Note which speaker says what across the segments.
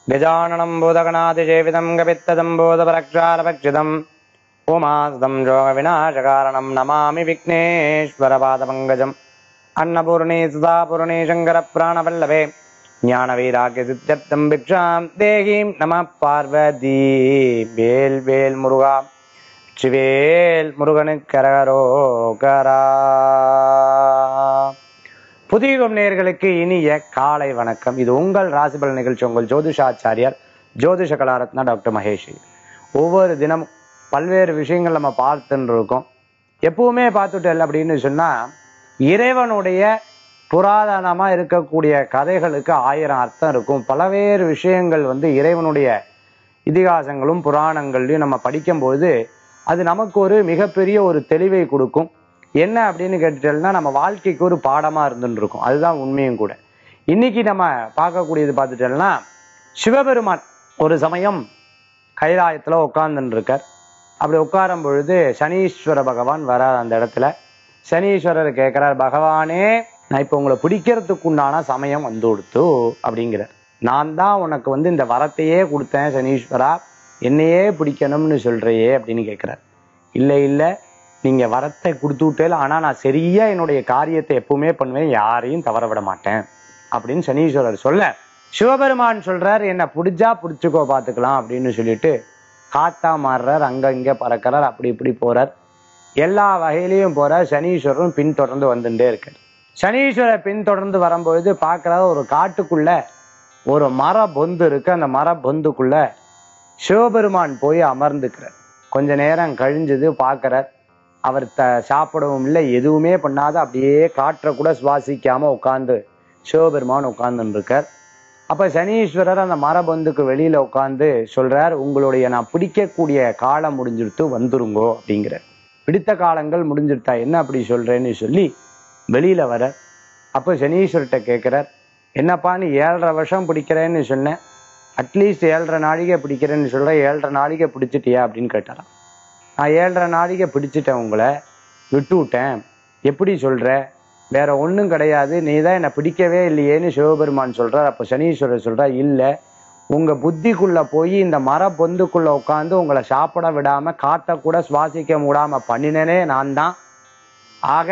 Speaker 1: गजाननं भूतगणातिसेवितं गपित्तदम्बोधपरक्षारभक्षितम् उमासुतं योगविनाशकारणं नमामि विघ्नेश्वरपादपङ्कजम् अन्नपूर्णे सुधापूर्णे शङ्करप्राणवल्लभे ஞானவீராக்கியசித்தம் பிக்ஷாம் தேகீம் நம பார்வதி வேல் வேல் முருகா சிவேல் முருகனுக்கு கரகரோகரா புதியுகம் நேயர்களுக்கு இனிய காலை வணக்கம் இது உங்கள் ராசிபல் நிகழ்ச்சி உங்கள் ஜோதிஷாச்சாரியார் ஜோதிஷ கலாரத்னா டாக்டர் மகேஷ் ஒவ்வொரு தினமும் பல்வேறு விஷயங்கள் நம்ம பார்த்துன்னு இருக்கோம் எப்பவுமே பார்த்துட்டல் அப்படின்னு சொன்னா இறைவனுடைய புராதனமா இருக்கக்கூடிய கதைகளுக்கு ஆயிரம் அர்த்தம் இருக்கும் பல்வேறு விஷயங்கள் வந்து இறைவனுடைய இதிகாசங்களும் புராணங்கள்லையும் நம்ம படிக்கும்போது அது நமக்கு ஒரு மிகப்பெரிய ஒரு தெளிவை கொடுக்கும் என்ன அப்படின்னு கேட்டுட்டோம்னா நம்ம வாழ்க்கைக்கு ஒரு பாடமா இருந்துட்டு இருக்கும் அதுதான் உண்மையும் கூட இன்னைக்கு நம்ம பார்க்கக்கூடியது பார்த்துட்டோம்னா சிவபெருமான் ஒரு சமயம் கைலாயத்துல உட்கார்ந்துட்டு இருக்கார் அப்படி உட்காரும் பொழுது சனீஸ்வர பகவான் வரார் அந்த இடத்துல சனீஸ்வரர் கேட்கிறார் பகவானே நான் இப்போ உங்களை பிடிக்கிறதுக்கு உண்டான சமயம் வந்து கொடுத்து அப்படிங்கிறார் நான் தான் உனக்கு வந்து இந்த வரத்தையே கொடுத்தேன் சனீஸ்வரா என்னையே பிடிக்கணும்னு சொல்றியே அப்படின்னு கேட்கிறார் இல்லை இல்லை நீங்க வரத்தை கொடுத்து விட்டேல ஆனா நான் சரியா என்னுடைய காரியத்தை எப்பவுமே பண்ணுவேன் யாரையும் தவற விட மாட்டேன் அப்படின்னு சனீஸ்வரர் சொல்ல சிவபெருமான் சொல்றார் என்ன பிடிச்சா பிடிச்சுக்கோ பார்த்துக்கலாம் அப்படின்னு சொல்லிட்டு காத்தா மாறுறார் அங்க இங்க பறக்கிறார் அப்படி இப்படி போறார் எல்லா வகையிலையும் போறார் சனீஸ்வரரும் பின்தொடர்ந்து வந்துட்டே இருக்கார் சனீஸ்வரர் பின்தொடர்ந்து வரும்பொழுது பார்க்கறாரு ஒரு காட்டுக்குள்ள ஒரு மர பொந்து இருக்கு அந்த மர பொந்துக்குள்ள சிவபெருமான் போய் அமர்ந்துக்கிறார் கொஞ்ச நேரம் கழிஞ்சது பார்க்கறார் அவர் த சாப்பிடவும் இல்லை எதுவுமே பண்ணாத அப்படியே காற்றை கூட சுவாசிக்காம உட்கார்ந்து சிவபெருமான் உட்கார்ந்துன்னு இருக்கார் அப்ப சனீஸ்வரர் அந்த மரபந்துக்கு வெளியில உட்கார்ந்து சொல்றார் உங்களுடைய நான் பிடிக்கக்கூடிய காலம் முடிஞ்சிருத்து வந்துருங்கோ அப்படிங்கிறார் பிடித்த காலங்கள் முடிஞ்சிருத்தா என்ன அப்படி சொல்றேன்னு சொல்லி வெளியில வர அப்ப சனீஸ்வர்கிட்ட கேட்கிறார் என்னப்பா நீ ஏழரை வருஷம் பிடிக்கிறேன்னு சொன்னேன் அட்லீஸ்ட் ஏழரை நாழிகை பிடிக்கிறேன்னு சொல்ற ஏழரை நாழிகை பிடிச்சிட்டியா அப்படின்னு கேட்டாராம் நான் ஏழரை நாழிகை பிடிச்சிட்டேன் உங்களை விட்டு விட்டேன் எப்படி சொல்ற வேற ஒண்ணும் கிடையாது நீ தான் என்னை பிடிக்கவே இல்லையேன்னு சிவபெருமான் சொல்றார் அப்ப சனீஸ்வரர் சொல்றார் இல்ல உங்க புத்திக்குள்ள போய் இந்த மர பொந்துக்குள்ள உட்காந்து உங்களை சாப்பிட விடாம காத்த கூட சுவாசிக்க விடாம பண்ணினனே நான் தான் ஆக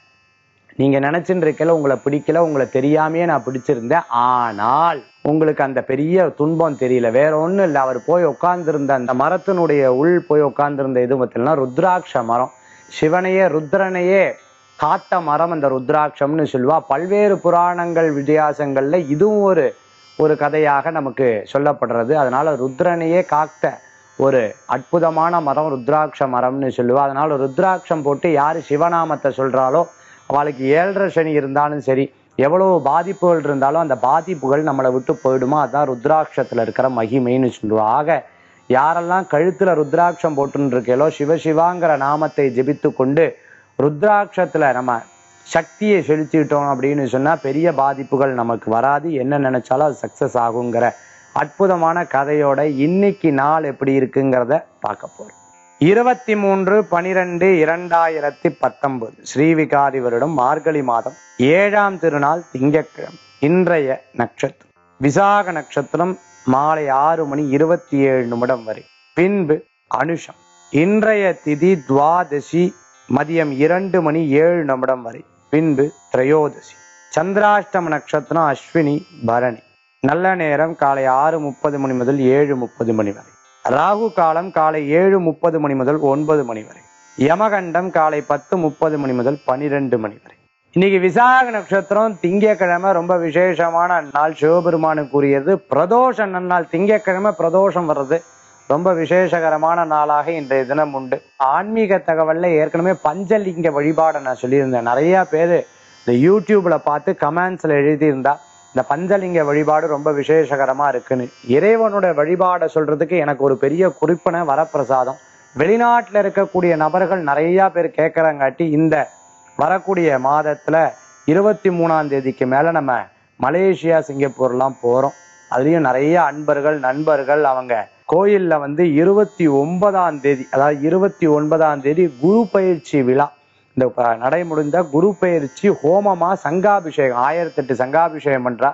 Speaker 1: நீங்க நினைச்சுட்டு இருக்கல உங்களை பிடிக்கல உங்களை தெரியாமையே நான் பிடிச்சிருந்தேன் ஆனால் உங்களுக்கு அந்த பெரிய துன்பம் தெரியல வேற ஒண்ணும் இல்லை அவர் போய் உட்கார்ந்திருந்த அந்த மரத்தினுடைய உள் போய் உட்கார்ந்திருந்த இது பார்த்தீங்கன்னா ருத்ராட்ச மரம் சிவனையே ருத்ரனையே காத்த மரம் அந்த ருத்ராட்சம்னு சொல்லுவா பல்வேறு புராணங்கள் வித்தியாசங்கள்ல இதுவும் ஒரு ஒரு கதையாக நமக்கு சொல்லப்படுறது அதனால ருத்ரனையே காத்த ஒரு அற்புதமான மரம் ருத்ராட்ச மரம்னு சொல்லுவா அதனால ருத்ராட்சம் போட்டு யாரு சிவநாமத்தை சொல்றாலோ அவளுக்கு ஏழரை சனி இருந்தாலும் சரி எவ்வளவு பாதிப்புகள் இருந்தாலும் அந்த பாதிப்புகள் நம்மளை விட்டு போயிடுமோ அதான் ருத்ராட்சத்துல இருக்கிற மகிமைன்னு சொல்லுவா ஆக யாரெல்லாம் கழுத்துல ருத்ராட்சம் போட்டுன்னு இருக்கேளோ சிவசிவாங்கிற நாமத்தை ஜெபித்து கொண்டு ருத்ராட்சத்துல நம்ம சக்தியை செலுத்திட்டோம் அப்படின்னு சொன்னா பெரிய பாதிப்புகள் நமக்கு வராது என்ன நினைச்சாலும் அது சக்சஸ் ஆகுங்கிற அற்புதமான கதையோட இன்னைக்கு நாள் எப்படி இருக்குங்கிறத பார்க்க போறோம் இருபத்தி மூன்று பனிரெண்டு இரண்டாயிரத்தி பத்தொன்பது ஸ்ரீவிகாரி வருடம் மார்கழி மாதம் ஏழாம் திருநாள் திங்கட்கிழமை இன்றைய நட்சத்திரம் விசாக நட்சத்திரம் மாலை ஆறு மணி இருபத்தி ஏழு நிமிடம் வரை பின்பு அனுஷம் இன்றைய திதி துவாதசி மதியம் இரண்டு மணி ஏழு நிமிடம் வரை பின்பு திரையோதசி சந்திராஷ்டம நட்சத்திரம் அஸ்வினி பரணி நல்ல நேரம் காலை ஆறு முப்பது மணி முதல் ஏழு முப்பது மணி வரை ராகு காலம் காலை ஏழு முப்பது மணி முதல் ஒன்பது மணி வரை யமகண்டம் காலை பத்து முப்பது மணி முதல் பனிரெண்டு மணி வரை இன்னைக்கு விசாக நட்சத்திரம் திங்கக்கிழமை ரொம்ப விசேஷமான நாள் சிவபெருமானுக்குரியது பிரதோஷ நன்னாள் திங்கக்கிழமை பிரதோஷம் வர்றது ரொம்ப விசேஷகரமான நாளாக இன்றைய தினம் உண்டு ஆன்மீக தகவல்ல ஏற்கனவே பஞ்சலிங்க வழிபாடை நான் சொல்லியிருந்தேன் நிறைய பேர் இந்த யூடியூப்ல பார்த்து கமெண்ட்ஸ்ல எழுதியிருந்தா இந்த பஞ்சலிங்க வழிபாடு ரொம்ப விசேஷகரமா இருக்குன்னு இறைவனோட வழிபாடை சொல்றதுக்கு எனக்கு ஒரு பெரிய குறிப்பின வரப்பிரசாதம் வெளிநாட்டுல இருக்கக்கூடிய நபர்கள் நிறைய பேர் கேட்கறங்காட்டி இந்த வரக்கூடிய மாதத்துல இருபத்தி மூணாம் தேதிக்கு மேல நம்ம மலேசியா சிங்கப்பூர்லாம் போறோம் அதுலயும் நிறைய அன்பர்கள் நண்பர்கள் அவங்க கோயில்ல வந்து இருபத்தி ஒன்பதாம் தேதி அதாவது இருபத்தி ஒன்பதாம் தேதி குரு பயிற்சி விழா இந்த ப- நடை முடிந்த குரு பயிற்சி ஹோமமா சங்காபிஷேகம் ஆயிரத்தெட்டு சங்காபிஷேகம் பண்றா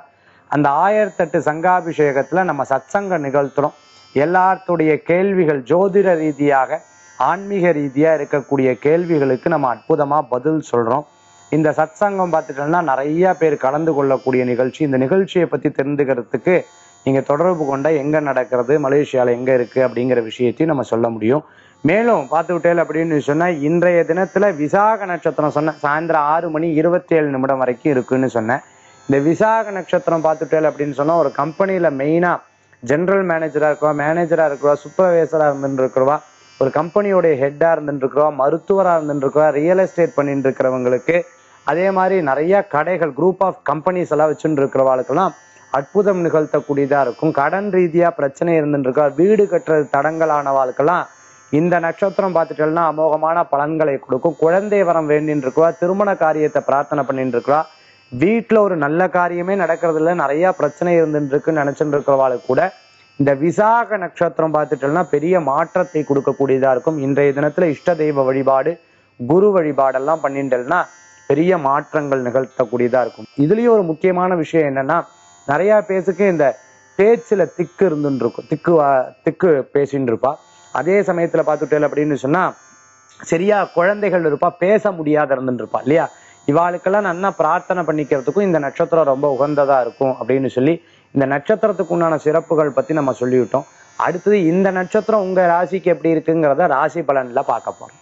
Speaker 1: அந்த ஆயிரத்தெட்டு சங்காபிஷேகத்துல நம்ம சத்சங்கம் நிகழ்த்துறோம் எல்லாத்துடைய கேள்விகள் ஜோதிட ரீதியாக ஆன்மீக ரீதியா இருக்கக்கூடிய கேள்விகளுக்கு நம்ம அற்புதமா பதில் சொல்றோம் இந்த சத்சங்கம் பார்த்துட்டோம்னா நிறைய பேர் கலந்து கொள்ளக்கூடிய நிகழ்ச்சி இந்த நிகழ்ச்சியை பத்தி தெரிந்துக்கிறதுக்கு நீங்க தொடர்பு கொண்ட எங்க நடக்கிறது மலேசியால எங்க இருக்கு அப்படிங்கிற விஷயத்தையும் நம்ம சொல்ல முடியும் மேலும் பார்த்து விட்டேல் அப்படின்னு சொன்னா இன்றைய தினத்துல விசாக நட்சத்திரம் சொன்னேன் சாயந்தரம் ஆறு மணி இருபத்தி ஏழு நிமிடம் வரைக்கும் இருக்குன்னு சொன்னேன் இந்த விசாக நட்சத்திரம் பார்த்துட்டேல் அப்படின்னு சொன்னா ஒரு கம்பெனில மெயினா ஜெனரல் மேனேஜரா இருக்கிறவா மேனேஜரா இருக்கிறவா சூப்பர்வைசரா இருந்துட்டு இருக்கிறவா ஒரு கம்பெனியோடைய ஹெட்டா இருந்துட்டு இருக்கிறவா மருத்துவரா இருந்துட்டு இருக்கிறவா ரியல் எஸ்டேட் பண்ணிட்டு இருக்கிறவங்களுக்கு அதே மாதிரி நிறைய கடைகள் குரூப் ஆஃப் கம்பெனிஸ் எல்லாம் வச்சுட்டு இருக்கிறவாளுக்கெல்லாம் அற்புதம் நிகழ்த்தக்கூடியதா இருக்கும் கடன் ரீதியா பிரச்சனை இருந்துட்டு இருக்கா வீடு கட்டுறது தடங்கலானவாளுக்கெல்லாம் இந்த நட்சத்திரம் பார்த்துட்டோம்னா அமோகமான பலன்களை கொடுக்கும் குழந்தை வரம் வேண்டின்னு இருக்குவா திருமண காரியத்தை பிரார்த்தனை பண்ணிட்டு இருக்கா வீட்டுல ஒரு நல்ல காரியமே நடக்கிறது இல்ல நிறைய பிரச்சனை இருந்துட்டு இருக்குன்னு நினைச்சுட்டு இருக்கிறவாளுக்கு கூட இந்த விசாக நட்சத்திரம் பார்த்துட்டோம்னா பெரிய மாற்றத்தை கொடுக்கக்கூடியதா இருக்கும் இன்றைய தினத்துல இஷ்ட தெய்வ வழிபாடு குரு வழிபாடெல்லாம் பண்ணிட்டேன்னா பெரிய மாற்றங்கள் நிகழ்த்தக்கூடியதா இருக்கும் இதுலயும் ஒரு முக்கியமான விஷயம் என்னன்னா நிறைய பேருக்கு இந்த பேச்சுல திக்கு இருந்துன்னு இருக்கும் திக்கு வா- திக்கு பேசின்னு இருப்பா அதே சமயத்துல பார்த்துட்டேன் அப்படின்னு சொன்னா சரியா குழந்தைகள் இருப்பா பேச முடியாத இருந்துட்டு இருப்பா இல்லையா இவாளுக்கெல்லாம் நல்லா பிரார்த்தனை பண்ணிக்கிறதுக்கும் இந்த நட்சத்திரம் ரொம்ப உகந்ததா இருக்கும் அப்படின்னு சொல்லி இந்த நட்சத்திரத்துக்கு உண்டான சிறப்புகள் பத்தி நம்ம சொல்லிவிட்டோம் அடுத்தது இந்த நட்சத்திரம் உங்க ராசிக்கு எப்படி இருக்குங்கிறத ராசி பலன்ல பார்க்க போறோம்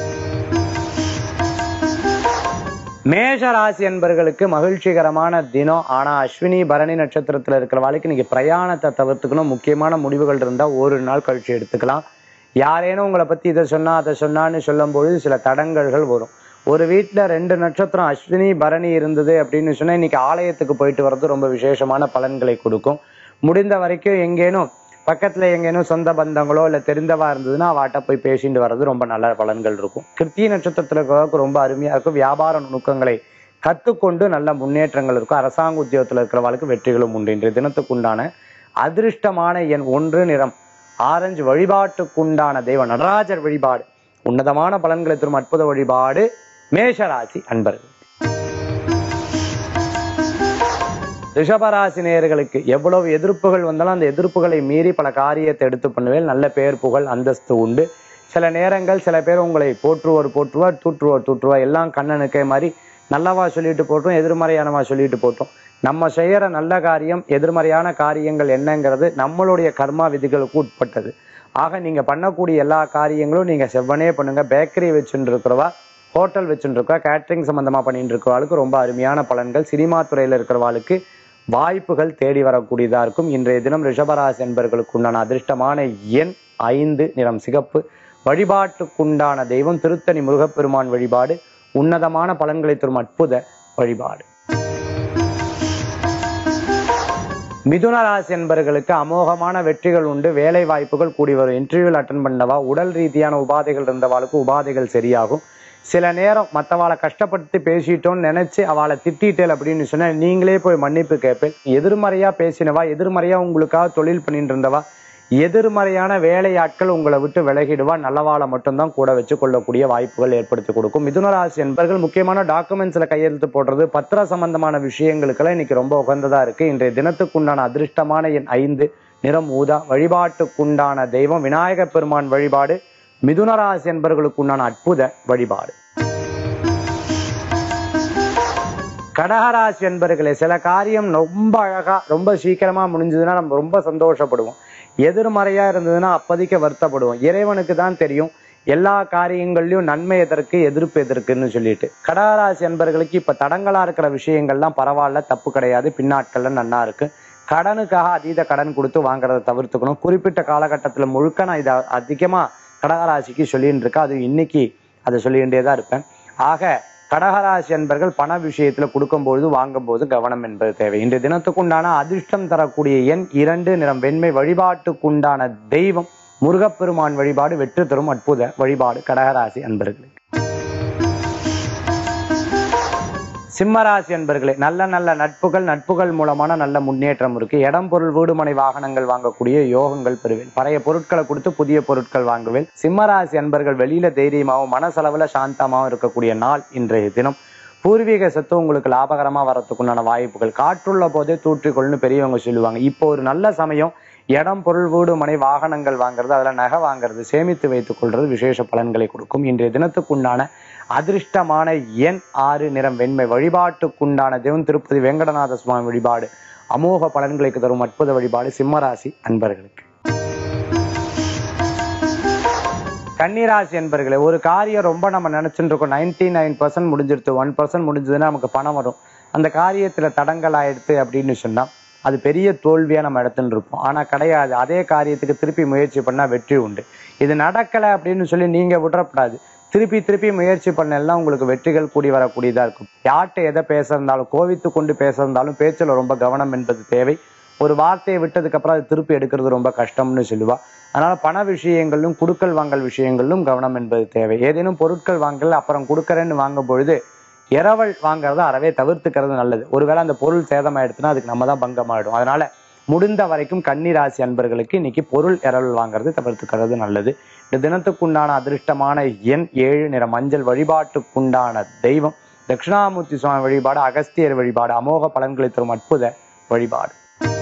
Speaker 1: மேஷ ராசி என்பர்களுக்கு மகிழ்ச்சிகரமான தினம் ஆனா அஸ்வினி பரணி நட்சத்திரத்துல இருக்கிறவாளுக்கு நீங்க பிரயாணத்தை தவிர்த்துக்கணும் முக்கியமான முடிவுகள் இருந்தா ஒரு நாள் கழிச்சு எடுத்துக்கலாம் யாரேனும் உங்களை பத்தி இதை சொன்னா அதை சொன்னான்னு சொல்லும் பொழுது சில தடங்கல்கள் வரும் ஒரு வீட்ல ரெண்டு நட்சத்திரம் அஸ்வினி பரணி இருந்தது அப்படின்னு சொன்னா இன்னைக்கு ஆலயத்துக்கு போயிட்டு வர்றது ரொம்ப விசேஷமான பலன்களை கொடுக்கும் முடிந்த வரைக்கும் எங்கேனும் பக்கத்துல எங்கேனும் சொந்த பந்தங்களோ இல்ல தெரிந்தவா இருந்ததுன்னா அவாட்ட போய் பேசிட்டு வர்றது ரொம்ப நல்ல பலன்கள் இருக்கும் கிருத்திய நட்சத்திரத்துல இருக்கிறவங்களுக்கு ரொம்ப அருமையா இருக்கும் வியாபார நுணுக்கங்களை கத்துக்கொண்டு நல்ல முன்னேற்றங்கள் இருக்கும் அரசாங்க உத்தியோகத்துல இருக்கிறவங்களுக்கு வெற்றிகளும் உண்டு இன்றைய தினத்துக்குண்டான அதிர்ஷ்டமான எண் ஒன்று நிறம் ஆரஞ்சு வழிபாட்டுக்குண்டான தெய்வ நடராஜர் வழிபாடு உன்னதமான பலன்களை தரும் அற்புத வழிபாடு மேஷராசி அன்பர்கள் ரிஷபராசி நேயர்களுக்கு எவ்வளவு எதிர்ப்புகள் வந்தாலும் அந்த எதிர்ப்புகளை மீறி பல காரியத்தை எடுத்து பண்ணுவேன் நல்ல பெயர் புகழ் அந்தஸ்து உண்டு சில நேரங்கள் சில பேர் உங்களை போற்றுவோர் போற்றுவார் தூற்றுவோர் தூற்றுவார் எல்லாம் கண்ணனுக்கே மாதிரி நல்லவா சொல்லிட்டு போட்டோம் எதிர்மறையானவா சொல்லிட்டு போட்டோம் நம்ம செய்யற நல்ல காரியம் எதிர்மறையான காரியங்கள் என்னங்கிறது நம்மளுடைய கர்மா விதிகளுக்கு உட்பட்டது ஆக நீங்க பண்ணக்கூடிய எல்லா காரியங்களும் நீங்க செவ்வனே பண்ணுங்க பேக்கரி வச்சுட்டு இருக்கிறவா ஹோட்டல் வச்சுட்டு இருக்கா கேட்டரிங் சம்பந்தமா பண்ணிட்டு இருக்கிறவாளுக்கு ரொம்ப அருமையான பலன்கள் சினிமா துறையில இருக்கிறவாளுக்கு வாய்ப்புகள் தேடி வரக்கூடியதா இருக்கும் இன்றைய தினம் ரிஷபராசி என்பர்களுக்கு உண்டான அதிர்ஷ்டமான எண் ஐந்து நிறம் சிகப்பு வழிபாட்டுக்குண்டான தெய்வம் திருத்தணி முருகப்பெருமான் வழிபாடு உன்னதமான பலன்களை தரும் அற்புத வழிபாடு மிதுன ராசி என்பர்களுக்கு அமோகமான வெற்றிகள் உண்டு வேலை வாய்ப்புகள் கூடி வரும் இன்டர்வியூல அட்டன் பண்ணவா உடல் ரீதியான உபாதைகள் இருந்தவாளுக்கு உபாதைகள் சரியாகும் சில நேரம் மற்றவாளை கஷ்டப்பட்டு பேசிட்டோம்னு நினைச்சு அவளை திட்டிட்டேல் அப்படின்னு சொன்னா நீங்களே போய் மன்னிப்பு கேட்பேன் எதிர்மறையா பேசினவா எதிர்மறையா உங்களுக்காக தொழில் பண்ணிட்டு இருந்தவா எதிர்மறையான வேலையாட்கள் உங்களை விட்டு விலகிடுவா நல்லவாளை மட்டும்தான் கூட வச்சு கொள்ளக்கூடிய வாய்ப்புகள் ஏற்படுத்தி கொடுக்கும் மிதுனராசி என்பர்கள் முக்கியமான டாக்குமெண்ட்ஸ்ல கையெழுத்து போடுறது பத்திர சம்பந்தமான விஷயங்களுக்கெல்லாம் இன்னைக்கு ரொம்ப உகந்ததா இருக்கு இன்றைய தினத்துக்குண்டான அதிர்ஷ்டமான எண் ஐந்து நிறம் ஊதா வழிபாட்டுக்குண்டான தெய்வம் விநாயக பெருமான் வழிபாடு மிதுனராசி என்பர்களுக்கு உண்டான அற்புத வழிபாடு கடகராசி என்பர்களே சில காரியம் ரொம்ப அழகா ரொம்ப சீக்கிரமா முடிஞ்சதுன்னா நம்ம ரொம்ப சந்தோஷப்படுவோம் எதிர்மறையா இருந்ததுன்னா அப்போதைக்கு வருத்தப்படுவோம் இறைவனுக்கு தான் தெரியும் எல்லா காரியங்கள்லயும் நன்மை எதற்கு எதிர்ப்பு எதற்குன்னு சொல்லிட்டு கடகராசி என்பர்களுக்கு இப்ப தடங்களா இருக்கிற விஷயங்கள்லாம் பரவாயில்ல தப்பு கிடையாது பின்னாட்கள்ல நன்னா இருக்கு கடனுக்காக அதீத கடன் கொடுத்து வாங்குறதை தவிர்த்துக்கணும் குறிப்பிட்ட காலகட்டத்துல முழுக்க நான் இதை அதிகமா கடகராசிக்கு சொல்லிட்டு இருக்கேன் அது இன்னைக்கு அதை சொல்லிகிட்டே தான் இருப்பேன் ஆக கடகராசி என்பர்கள் பண விஷயத்துல கொடுக்கும்பொழுது வாங்கும்போது கவனம் என்பது தேவை இன்றைய தினத்துக்குண்டான அதிர்ஷ்டம் தரக்கூடிய எண் இரண்டு நிறம் வெண்மை வழிபாட்டுக்குண்டான தெய்வம் முருகப்பெருமான் வழிபாடு வெற்றி தரும் அற்புத வழிபாடு கடகராசி அன்பர்களுக்கு சிம்மராசி அன்பர்களே நல்ல நல்ல நட்புகள் நட்புகள் மூலமான நல்ல முன்னேற்றம் இருக்கு இடம் பொருள் வீடு மனை வாகனங்கள் வாங்கக்கூடிய யோகங்கள் பெறுவேன் பழைய பொருட்களை கொடுத்து புதிய பொருட்கள் வாங்குவேன் சிம்மராசி அன்பர்கள் வெளியில தைரியமாகவும் மனசளவுல சாந்தமாகவும் இருக்கக்கூடிய நாள் இன்றைய தினம் பூர்வீக சொத்து உங்களுக்கு லாபகரமா வரத்துக்குண்டான வாய்ப்புகள் காற்றுள்ள போதே தூற்றிக்கொள்னு பெரியவங்க சொல்லுவாங்க இப்போ ஒரு நல்ல சமயம் இடம் பொருள் வீடு மனை வாகனங்கள் வாங்குறது அதுல நகை வாங்குறது சேமித்து வைத்துக் கொள்றது விசேஷ பலன்களை கொடுக்கும் இன்றைய தினத்துக்குண்டான அதிர்ஷ்டமான எண் ஆறு நிறம் வெண்மை வழிபாட்டுக்குண்டான தெய்வம் திருப்பதி வெங்கடநாத சுவாமி வழிபாடு அமோக பலன்களுக்கு தரும் அற்புத வழிபாடு சிம்மராசி அன்பர்களுக்கு கன்னிராசி என்பர்களே ஒரு காரியம் ரொம்ப நம்ம நினைச்சுட்டு இருக்கோம் நைன்டி நைன் பர்சன்ட் முடிஞ்சிருது ஒன் பர்சன்ட் முடிஞ்சதுன்னா நமக்கு பணம் வரும் அந்த காரியத்துல தடங்கள் ஆயிடுத்து அப்படின்னு சொன்னா அது பெரிய தோல்வியா நம்ம இடத்துல இருப்போம் ஆனா கிடையாது அதே காரியத்துக்கு திருப்பி முயற்சி பண்ணா வெற்றி உண்டு இது நடக்கல அப்படின்னு சொல்லி நீங்க விடக்கூடாது திருப்பி திருப்பி முயற்சி பண்ணலாம் உங்களுக்கு வெற்றிகள் கூடி வரக்கூடியதா இருக்கும் யார்கிட்ட எதை பேச இருந்தாலும் கோவித்து கொண்டு பேச இருந்தாலும் பேச்சுல ரொம்ப கவனம் என்பது தேவை ஒரு வார்த்தையை விட்டதுக்கு அப்புறம் அது திருப்பி எடுக்கிறது ரொம்ப கஷ்டம்னு சொல்லுவா அதனால பண விஷயங்களிலும் குடுக்கல் வாங்கல் விஷயங்களிலும் கவனம் என்பது தேவை ஏதேனும் பொருட்கள் வாங்கல அப்புறம் கொடுக்கறேன்னு வாங்கும் பொழுது இரவல் வாங்குறத அறவே தவிர்த்துக்கிறது நல்லது ஒருவேளை அந்த பொருள் சேதமாயிடுச்சுன்னா அதுக்கு நம்ம தான் பங்கமாயிடும் அதனால முடிந்த வரைக்கும் கன்னிராசி அன்பர்களுக்கு இன்னைக்கு பொருள் இரவல் வாங்குறது தவிர்த்துக்கிறது நல்லது இந்த தினத்துக்குண்டான அதிர்ஷ்டமான எண் ஏழு நிற மஞ்சள் வழிபாட்டுக்குண்டான தெய்வம் தட்சிணாமூர்த்தி சுவாமி வழிபாடு அகஸ்தியர் வழிபாடு அமோக பலன்களை தரும் அற்புத வழிபாடு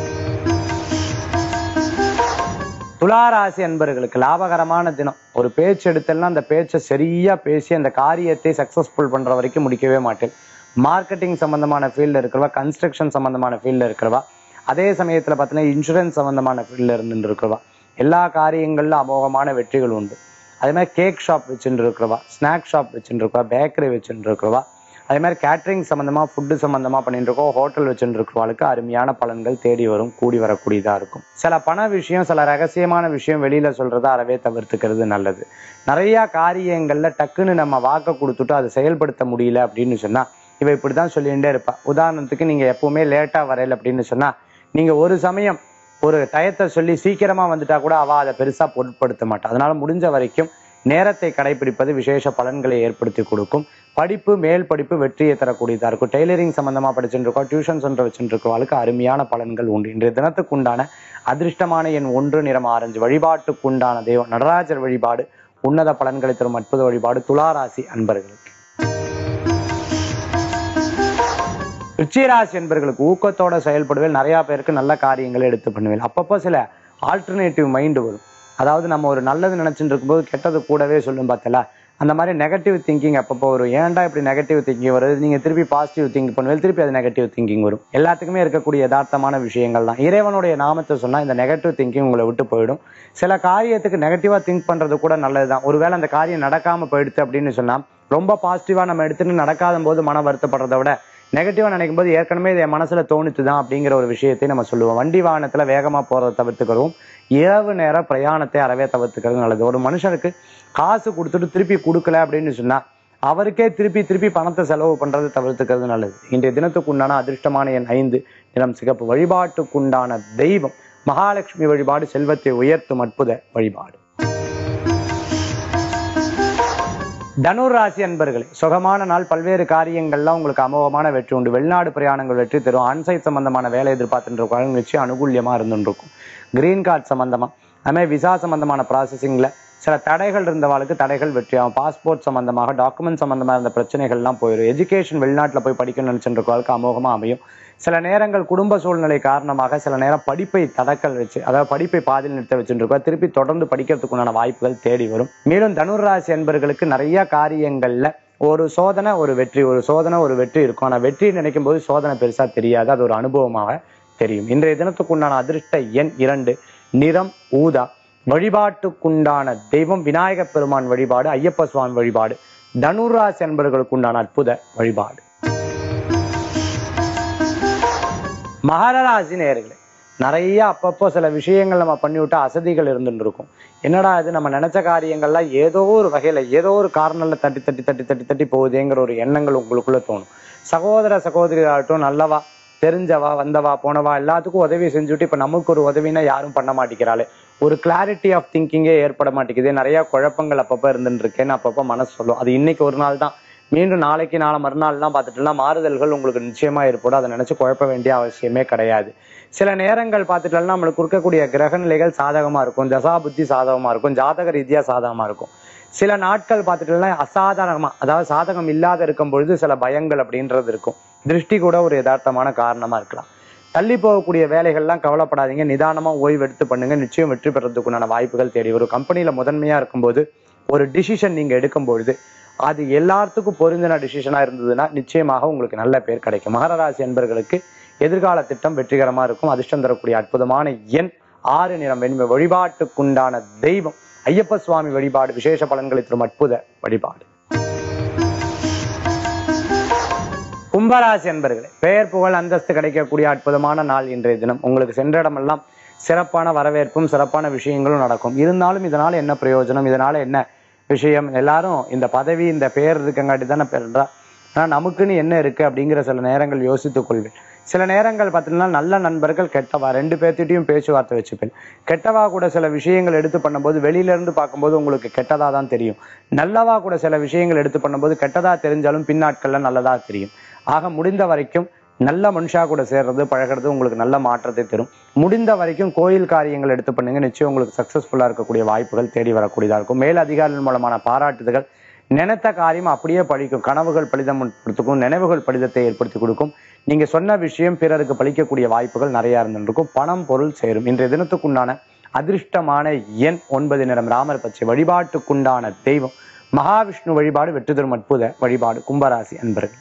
Speaker 1: துளாராசி அன்பர்களுக்கு லாபகரமான தினம் ஒரு பேச்சு எடுத்தல்னா அந்த பேச்சை சரியா பேசி அந்த காரியத்தை சக்சஸ்ஃபுல் பண்ற வரைக்கும் முடிக்கவே மாட்டேன் மார்க்கெட்டிங் சம்பந்தமான ஃபீல்ட்ல இருக்கிறவா கன்ஸ்ட்ரக்ஷன் சம்பந்தமான ஃபீல்ட்ல இருக்கிறவா அதே சமயத்துல பார்த்தீங்கன்னா இன்சூரன்ஸ் சம்பந்தமான ஃபீல்ட்ல இருந்து இருக்கிறவா எல்லா காரியங்கள்ல அமோகமான வெற்றிகள் உண்டு அதே மாதிரி கேக் ஷாப் வச்சுட்டு இருக்கிறவா ஸ்நாக் ஷாப் வச்சுட்டு இருக்கிறவா பேக்கரி வச்சுட்டு இருக்கிறவா அதே மாதிரி கேட்டரிங் சம்பந்தமா ஃபுட்டு சம்பந்தமா பண்ணிட்டு இருக்கோம் ஹோட்டல் வச்சுட்டு இருக்கிறவங்களுக்கு அருமையான பலன்கள் தேடி வரும் கூடி வரக்கூடியதா இருக்கும் சில பண விஷயம் சில ரகசியமான விஷயம் வெளியில சொல்றத அறவே தவிர்த்துக்கிறது நல்லது நிறைய காரியங்கள்ல டக்குன்னு நம்ம வாக்க கொடுத்துட்டு அதை செயல்படுத்த முடியல அப்படின்னு சொன்னா இவ இப்படிதான் சொல்லிகிட்டே இருப்பா உதாரணத்துக்கு நீங்க எப்பவுமே லேட்டா வரையல அப்படின்னு சொன்னா நீங்க ஒரு சமயம் ஒரு டயத்தை சொல்லி சீக்கிரமா வந்துட்டா கூட அவ அதை பெருசா பொருட்படுத்த மாட்டா அதனால முடிஞ்ச வரைக்கும் நேரத்தை கடைபிடிப்பது விசேஷ பலன்களை ஏற்படுத்தி கொடுக்கும் படிப்பு மேல் படிப்பு வெற்றியை தரக்கூடியதா இருக்கும் டெய்லரிங் சம்பந்தமா படிச்சுட்டு இருக்கோம் டியூஷன் சென்டர் வச்சுட்டு இருக்கவங்களுக்கு அருமையான பலன்கள் உண்டு இன்றைய தினத்துக்குண்டான அதிர்ஷ்டமான எண் ஒன்று நிறம் ஆரஞ்சு வழிபாட்டுக்குண்டான தெய்வம் நடராஜர் வழிபாடு உன்னத பலன்களை தரும் அற்புத வழிபாடு துளாராசி அன்பர்களுக்கு ரிச்சிராசி என்பர்களுக்கு ஊக்கத்தோட செயல்படுவேன் நிறைய பேருக்கு நல்ல காரியங்களை எடுத்து பண்ணுவேன் அப்பப்போ சில ஆல்டர்னேட்டிவ் மைண்டு வரும் அதாவது நம்ம ஒரு நல்லது நினைச்சுட்டு இருக்கும்போது கெட்டது கூடவே சொல்லும் பார்த்தல அந்த மாதிரி நெகட்டிவ் திங்கிங் அப்பப்போ வரும் ஏன்டா இப்படி நெகட்டிவ் திங்கிங் வருது நீங்க திருப்பி பாசிட்டிவ் திங்க் பண்ணுவேன் திருப்பி அது நெகட்டிவ் திங்கிங் வரும் எல்லாத்துக்குமே இருக்கக்கூடிய யதார்த்தமான விஷயங்கள் தான் இறைவனுடைய நாமத்தை சொன்னா இந்த நெகட்டிவ் திங்கிங் உங்களை விட்டு போயிடும் சில காரியத்துக்கு நெகட்டிவா திங்க் பண்றது கூட நல்லதுதான் ஒருவேளை அந்த காரியம் நடக்காம போயிடுது அப்படின்னு சொன்னா ரொம்ப பாசிட்டிவா நம்ம எடுத்துட்டு நடக்காத போது மன வருத்தப்படுறதை விட நெகட்டிவா நினைக்கும் போது ஏற்கனவே இது என் மனசுல தோணுச்சு தான் அப்படிங்கிற ஒரு விஷயத்தை நம்ம சொல்லுவோம் வண்டி வாகனத்துல வேகமா போறதை தவிர்த்துக்கிறோம் இரவு நேர பிரயாணத்தை அறவே தவிர்த்துக்கிறது நல்லது ஒரு மனுஷனுக்கு காசு கொடுத்துட்டு திருப்பி கொடுக்கல அப்படின்னு சொன்னா அவருக்கே திருப்பி திருப்பி பணத்தை செலவு பண்றது தவிர்த்துக்கிறது நல்லது இன்றைய தினத்துக்கு உண்டான அதிர்ஷ்டமான எண் ஐந்து நிறம் சிகப்பு வழிபாட்டுக்குண்டான தெய்வம் மகாலட்சுமி வழிபாடு செல்வத்தை உயர்த்தும் அற்புத வழிபாடு தனுர் ராசி அன்பர்களே சுகமான நாள் பல்வேறு காரியங்கள்லாம் உங்களுக்கு அமோகமான வெற்றி உண்டு வெளிநாடு பிரயாணங்கள் வெற்றி தரும் ஆன்சைட் சம்பந்தமான வேலை எதிர்பார்த்துட்டு இருக்கவங்க நிச்சயம் அனுகூல்யமா இருந்துட்டு இருக்கும் கிரீன் கார்டு சம்பந்தமா அதுமாதிரி விசா சம்பந்தமான ப்ராசஸிங்ல சில தடைகள் இருந்தவாளுக்கு தடைகள் வெற்றியாகும் பாஸ்போர்ட் சம்பந்தமாக டாக்குமெண்ட் சம்பந்தமா இருந்த பிரச்சனைகள்லாம் போயிடும் எஜுகேஷன் வெளிநாட்டுல போய் படிக்கணும்னு நினைச்சுட்டு இருக்கவளுக்கு அமோகமா அமையும் சில நேரங்கள் குடும்ப சூழ்நிலை காரணமாக சில நேரம் படிப்பை தடக்கல் வச்சு அதாவது படிப்பை பாதியில் நிறுத்த வச்சுட்டு இருக்கோம் திருப்பி தொடர்ந்து படிக்கிறதுக்கு உண்டான வாய்ப்புகள் தேடி வரும் மேலும் தனுர் ராசி என்பர்களுக்கு நிறைய காரியங்கள்ல ஒரு சோதனை ஒரு வெற்றி ஒரு சோதனை ஒரு வெற்றி இருக்கும் ஆனா வெற்றி நினைக்கும் போது சோதனை பெருசா தெரியாது அது ஒரு அனுபவமாக தெரியும் இன்றைய தினத்துக்குண்டான அதிர்ஷ்ட எண் இரண்டு நிறம் ஊதா வழிபாட்டுக்குண்டான தெய்வம் விநாயக பெருமான் வழிபாடு ஐயப்ப சுவாமி வழிபாடு தனுராசி என்பவர்களுக்கு உண்டான அற்புத வழிபாடு மகர ராசி நேயர்களே நிறைய அப்பப்போ சில விஷயங்கள் நம்ம பண்ணிவிட்டா அசதிகள் இருந்துட்டு இருக்கும் என்னடா இது நம்ம நினைச்ச காரியங்கள்லாம் ஏதோ ஒரு வகையில ஏதோ ஒரு காரணம்ல தட்டி தட்டி தட்டி தட்டி தட்டி போகுதேங்கிற ஒரு எண்ணங்கள் உங்களுக்குள்ள தோணும் சகோதர சகோதரிகளாகட்டும் நல்லவா தெரிஞ்சவா வந்தவா போனவா எல்லாத்துக்கும் உதவி செஞ்சுட்டு இப்ப நமக்கு ஒரு உதவினா யாரும் பண்ண மாட்டேங்கிறாளே ஒரு கிளாரிட்டி ஆஃப் திங்கிங்கே ஏற்பட மாட்டேங்குது நிறைய குழப்பங்கள் அப்பப்போ இருந்துட்டு இருக்கேன்னு அப்பப்போ மனசு சொல்லும் அது இன்னைக்கு ஒரு நாள் தான் மீண்டும் நாளைக்கு நாளை மறுநாள்லாம் பார்த்துட்டுலாம் மாறுதல்கள் உங்களுக்கு நிச்சயமா ஏற்படும் அதை நினைச்சு குழப்ப வேண்டிய அவசியமே கிடையாது சில நேரங்கள் பார்த்துட்டுலாம் நம்மளுக்கு இருக்கக்கூடிய கிரக நிலைகள் சாதகமா இருக்கும் தசா புத்தி சாதகமா இருக்கும் ஜாதக ரீதியா சாதகமா இருக்கும் சில நாட்கள் பார்த்துட்டீங்கன்னா அசாதாரணமா அதாவது சாதகம் இல்லாத இருக்கும் பொழுது சில பயங்கள் அப்படின்றது இருக்கும் திருஷ்டி கூட ஒரு யதார்த்தமான காரணமா இருக்கலாம் தள்ளி போகக்கூடிய வேலைகள்லாம் கவலைப்படாதீங்க நிதானமா ஓய்வு எடுத்து பண்ணுங்க நிச்சயம் வெற்றி பெறதுக்குண்டான வாய்ப்புகள் தேடி ஒரு கம்பெனில முதன்மையா இருக்கும்போது ஒரு டிசிஷன் நீங்க எடுக்கும் பொழுது அது எல்லாத்துக்கும் பொருந்தின டிசிஷனா இருந்ததுன்னா நிச்சயமாக உங்களுக்கு நல்ல பேர் கிடைக்கும் மகர ராசி என்பர்களுக்கு எதிர்கால திட்டம் வெற்றிகரமா இருக்கும் அதிர்ஷ்டம் தரக்கூடிய அற்புதமான எண் ஆறு நிறம் வெண்மை வழிபாட்டுக்குண்டான தெய்வம் ஐயப்ப சுவாமி வழிபாடு விசேஷ பலன்களை தரும் அற்புத வழிபாடு கும்பராசி என்பர்களே பெயர் புகழ் அந்தஸ்து கிடைக்கக்கூடிய அற்புதமான நாள் இன்றைய தினம் உங்களுக்கு சென்ற இடமெல்லாம் சிறப்பான வரவேற்பும் சிறப்பான விஷயங்களும் நடக்கும் இருந்தாலும் இதனால என்ன பிரயோஜனம் இதனால என்ன விஷயம் எல்லாரும் இந்த பதவி இந்த பெயர் இருக்கங்காட்டி தானே பெறா ஆனா நமக்குன்னு என்ன இருக்கு அப்படிங்கிற சில நேரங்கள் யோசித்துக் கொள்வேன் சில நேரங்கள் பார்த்தீங்கன்னா நல்ல நண்பர்கள் கெட்டவா ரெண்டு பேர்த்திட்டையும் பேச்சுவார்த்தை வச்சுப்பேன் கெட்டவா கூட சில விஷயங்கள் எடுத்து பண்ணும்போது வெளியில இருந்து பார்க்கும்போது உங்களுக்கு கெட்டதா தான் தெரியும் நல்லவா கூட சில விஷயங்கள் எடுத்து பண்ணும்போது கெட்டதா தெரிஞ்சாலும் பின்னாட்கள்ல நல்லதா தெரியும் ஆக முடிந்த வரைக்கும் நல்ல மனுஷா கூட சேர்றது பழகிறது உங்களுக்கு நல்ல மாற்றத்தை தரும் முடிந்த வரைக்கும் கோயில் காரியங்கள் எடுத்து பண்ணுங்க நிச்சயம் உங்களுக்கு சக்சஸ்ஃபுல்லா இருக்கக்கூடிய வாய்ப்புகள் தேடி வரக்கூடியதா இருக்கும் மேல் அதிகாரிகள் மூலமான பாராட்டுதல்கள் நினைத்த காரியம் அப்படியே பழிக்கும் கனவுகள் பலிதம் கொடுத்துக்கும் நினைவுகள் பலிதத்தை ஏற்படுத்தி கொடுக்கும் நீங்க சொன்ன விஷயம் பிறருக்கு பலிக்கக்கூடிய வாய்ப்புகள் நிறைய இருந்திருக்கும் பணம் பொருள் சேரும் இன்றைய தினத்துக்குண்டான அதிர்ஷ்டமான எண் ஒன்பது நிறம் ராமர் பச்சை வழிபாட்டுக்குண்டான தெய்வம் மகாவிஷ்ணு வழிபாடு வெற்றி தரும் அற்புத வழிபாடு கும்பராசி அன்பர்கள்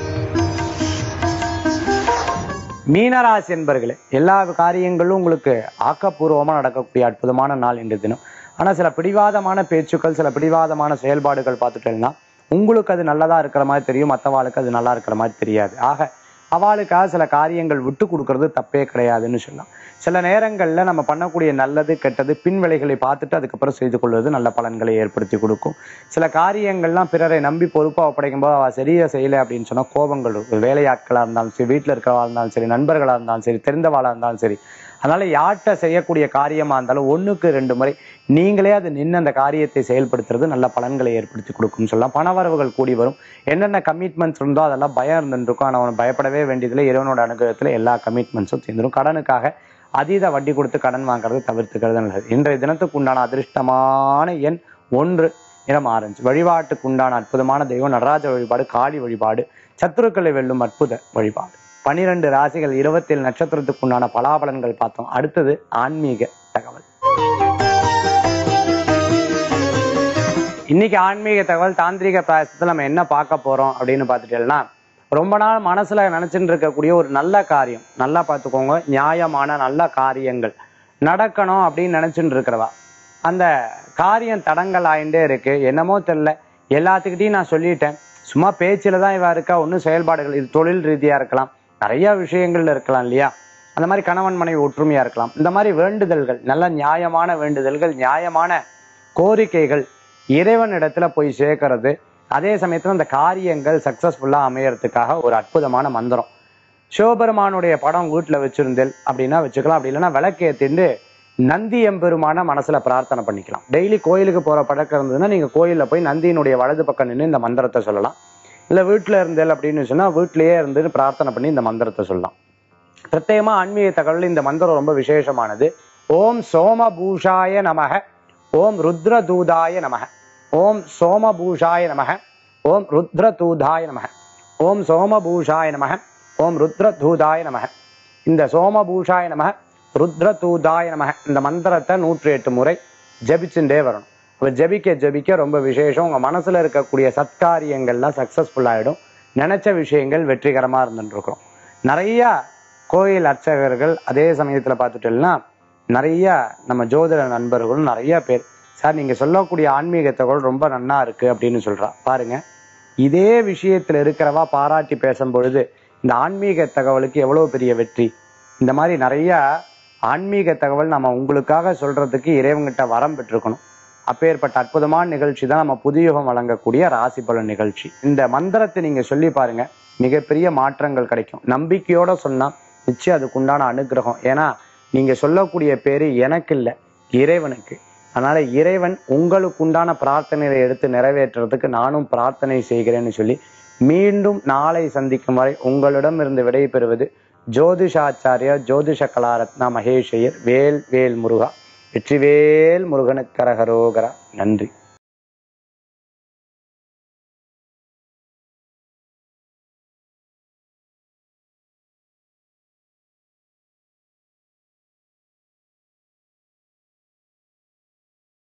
Speaker 1: மீனராசி என்பர்களே எல்லா காரியங்களும் உங்களுக்கு ஆக்கப்பூர்வமா நடக்கக்கூடிய அற்புதமான நாள் இன்றைய தினம் ஆனா சில பிடிவாதமான பேச்சுக்கள் சில பிடிவாதமான செயல்பாடுகள் பார்த்துட்டேன்னா உங்களுக்கு அது நல்லதா இருக்கிற மாதிரி தெரியும் மற்றவாளுக்கு அது நல்லா இருக்கிற மாதிரி தெரியாது ஆக அவளுக்காக சில காரியங்கள் விட்டு கொடுக்கறது தப்பே கிடையாதுன்னு சொல்லலாம் சில நேரங்கள்ல நம்ம பண்ணக்கூடிய நல்லது கெட்டது பின் விளைகளை பார்த்துட்டு அதுக்கப்புறம் செய்து கொள்வது நல்ல பலன்களை ஏற்படுத்தி கொடுக்கும் சில காரியங்கள்லாம் பிறரை நம்பி பொறுப்பா ஒப்படைக்கும் போது அவ சரியா செய்யலை அப்படின்னு சொன்னா கோபங்கள் இருக்கும் வேலையாட்களா இருந்தாலும் சரி வீட்டுல இருக்கிறவா இருந்தாலும் சரி நண்பர்களா இருந்தாலும் சரி தெரிந்தவாளா இருந்தாலும் சரி அதனால யார்கிட்ட செய்யக்கூடிய காரியமா இருந்தாலும் ஒண்ணுக்கு ரெண்டு முறை நீங்களே அது நின்று அந்த காரியத்தை செயல்படுத்துறது நல்ல பலன்களை ஏற்படுத்தி கொடுக்கும்னு சொல்லலாம் பணவரவுகள் கூடி வரும் என்னென்ன கமிட்மெண்ட்ஸ் இருந்தோ அதெல்லாம் பயம் இருந்துருக்கும் ஆனால் அவன் பயப்படவே வேண்டியதில்லை இறைவனோட அனுகிரகத்துல எல்லா கமிட்மெண்ட்ஸும் தீர்ந்துரும் கடனுக்காக அதீத வட்டி கொடுத்து கடன் வாங்குறது தவிர்த்துக்கிறது நல்லது இன்றைய தினத்துக்கு உண்டான அதிர்ஷ்டமான எண் ஒன்று நிறம் ஆரஞ்சு வழிபாட்டுக்கு உண்டான அற்புதமான தெய்வம் நடராஜ வழிபாடு காளி வழிபாடு சத்துருக்களை வெல்லும் அற்புத வழிபாடு பனிரெண்டு ராசிகள் இருபத்தேழு நட்சத்திரத்துக்கு உண்டான பலாபலன்கள் பார்த்தோம் அடுத்தது ஆன்மீக தகவல் இன்னைக்கு ஆன்மீக தகவல் தாந்திரிக பிராயசத்தில் நம்ம என்ன பார்க்க போறோம் அப்படின்னு பார்த்துட்டேன்னா ரொம்ப நாள் மனசுல நினைச்சுட்டு இருக்கக்கூடிய ஒரு நல்ல காரியம் நல்லா பார்த்துக்கோங்க நியாயமான நல்ல காரியங்கள் நடக்கணும் அப்படின்னு நினைச்சுட்டு இருக்கிறவா அந்த காரியம் தடங்கள் ஆயிண்டே இருக்கு என்னமோ தெரியல எல்லாத்துக்கிட்டையும் நான் சொல்லிட்டேன் சும்மா பேச்சில தான் இவா இருக்கா ஒன்றும் செயல்பாடுகள் இது தொழில் ரீதியா இருக்கலாம் நிறைய விஷயங்கள்ல இருக்கலாம் இல்லையா அந்த மாதிரி கணவன் மனைவி ஒற்றுமையா இருக்கலாம் இந்த மாதிரி வேண்டுதல்கள் நல்ல நியாயமான வேண்டுதல்கள் நியாயமான கோரிக்கைகள் இறைவனிடத்துல போய் சேர்க்கறது அதே சமயத்துல அந்த காரியங்கள் சக்சஸ்ஃபுல்லா அமையறதுக்காக ஒரு அற்புதமான மந்திரம் சிவபெருமானுடைய படம் வீட்டுல வச்சிருந்தேன் அப்படின்னா வச்சுக்கலாம் அப்படி இல்லைன்னா விளக்கேத்திண்டு நந்தி எம்பெருமான மனசுல பிரார்த்தனை பண்ணிக்கலாம் டெய்லி கோயிலுக்கு போற பழக்கம் இருந்ததுன்னா நீங்க கோயில்ல போய் நந்தியினுடைய வலது பக்கம் நின்று இந்த மந்திரத்தை சொல்லலாம் இல்ல வீட்டுல இருந்தேன் அப்படின்னு சொன்னா வீட்டிலேயே இருந்து பிரார்த்தனை பண்ணி இந்த மந்திரத்தை சொல்லலாம் பிரத்யேகமா ஆன்மீக தகவல் இந்த மந்திரம் ரொம்ப விசேஷமானது ஓம் சோமபூஷாய நமக ஓம் ருத்ரதூதாய நமக ஓம் சோமபூஷாய நமக ஓம் ருத்ரதூதாய நமக ஓம் சோமபூஷாய நமக ஓம் ருத்ரதூதாய நமக இந்த சோமபூஷாய நமக ருத்ரதூதாய நமக இந்த மந்திரத்தை நூற்றி எட்டு முறை ஜபிச்சுட்டே வரணும் அப்ப ஜபிக்க ஜபிக்க ரொம்ப விசேஷம் உங்க மனசுல இருக்கக்கூடிய சத்காரியங்கள்லாம் சக்சஸ்ஃபுல் ஆயிடும் நினைச்ச விஷயங்கள் வெற்றிகரமா இருந்துட்டு இருக்கிறோம் நிறைய கோயில் அர்ச்சகர்கள் அதே சமயத்துல பார்த்துட்டோம்னா நிறைய நம்ம ஜோதிட நண்பர்களும் நிறைய பேர் சார் நீங்க சொல்லக்கூடிய ஆன்மீக தகவல் ரொம்ப நன்னா இருக்கு அப்படின்னு சொல்றா பாருங்க இதே விஷயத்துல இருக்கிறவா பாராட்டி பேசும் பொழுது இந்த ஆன்மீக தகவலுக்கு எவ்வளவு பெரிய வெற்றி இந்த மாதிரி நிறைய ஆன்மீக தகவல் நம்ம உங்களுக்காக சொல்றதுக்கு இறைவங்கிட்ட வரம் பெற்றிருக்கணும் அப்பேற்பட்ட அற்புதமான நிகழ்ச்சி தான் நம்ம புதியுகம் வழங்கக்கூடிய ராசி பலன் நிகழ்ச்சி இந்த மந்திரத்தை நீங்க சொல்லி பாருங்க மிகப்பெரிய மாற்றங்கள் கிடைக்கும் நம்பிக்கையோட சொன்னா நிச்சயம் அதுக்குண்டான அனுகிரகம் ஏன்னா நீங்க சொல்லக்கூடிய பேரு எனக்கு இல்லை இறைவனுக்கு அதனால இறைவன் உங்களுக்கு உண்டான பிரார்த்தனையை எடுத்து நிறைவேற்றுறதுக்கு நானும் பிரார்த்தனை செய்கிறேன்னு சொல்லி மீண்டும் நாளை சந்திக்கும் வரை உங்களிடம் இருந்து விடைபெறுவது ஜோதிஷாச்சாரியா ஜோதிஷ கலாரத்னா மகேஷ் ஐயர் வேல் வேல் முருகா வெற்றிவேல் முருகனுக்கரகரோகரா நன்றி